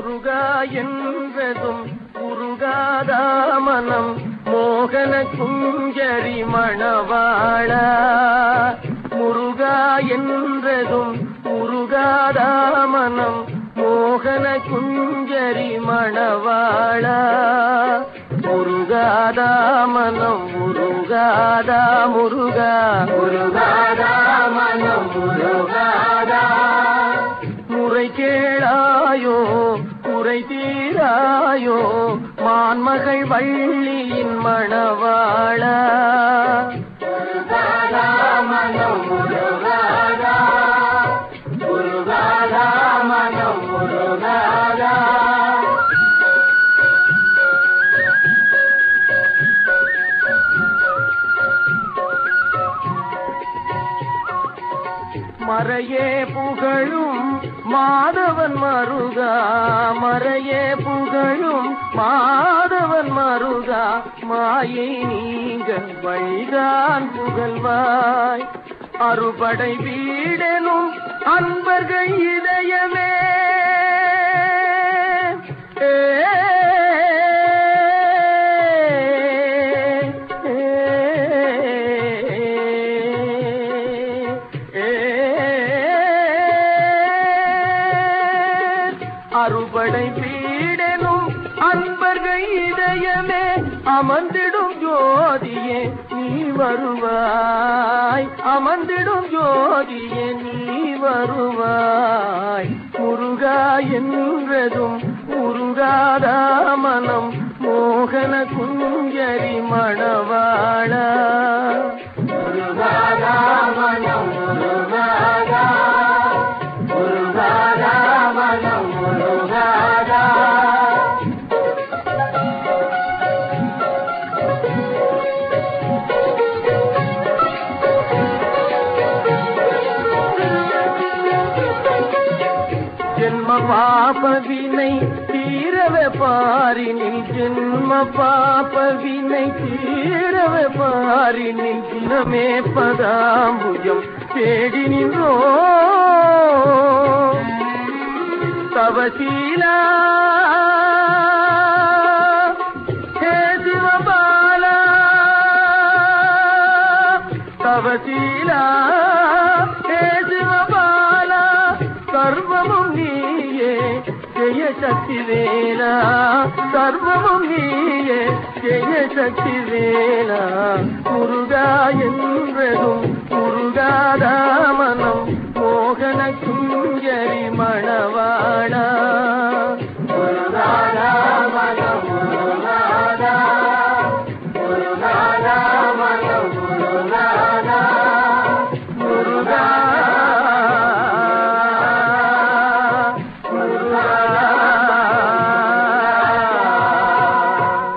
முருகா என்றதும் முருகாதா மனம் மோகன குஞ்சரி மணவாள முருகா என்றதும் முருகாதா மனம் மோகன குஞ்சரி மணவாள முருகாதா மனம் முருகாதா முருகா முருகாதா மனம் முருகாதா முறை கேளாயோ குறை தீராயோ மான்மகள் வள்ளியின் மணவாள முருகாதா மனம் முருகாதா முருகாதா மனம் முருகாதா மறையே புகழும் மாதவன் மருகா மறையே புகழும் மாதவன் மருகா மாயை நீங்க வழிதான் புகழ்வாய் அறுபடை வீடெனும் அன்பர்கள் இதயமே ஏ, அறுபடை பீடனும் அன்பர்கள் இதயமே அமர்ந்திடும் ஜோதியே நீ வருவாய் அமர்ந்திடும் ஜோதியே நீ வருவாய் முருகா என்றதும் முருகாதா மனம் மோகன குஞ்சரி மணவாள முருகாதா மனம் முருகாதா முருகாதா மனம் முருகாதா ஜென்ம பாப வினை தீரவே பாரினில் ஜென்ம பாப வினை தீரவே பாரினில் தினமே பதாம்புஜம் தேடி நின்றோ தவசீலா ஹே சிவபாலா தவசீலா ஹே சிவபாலா சர்வமும் நீயே ஜெய சக்தி வேலா சர்வமும் நீயே ஜெய சக்தி வேலா முருகா என்றதும் முருகாதா மனம் மோகன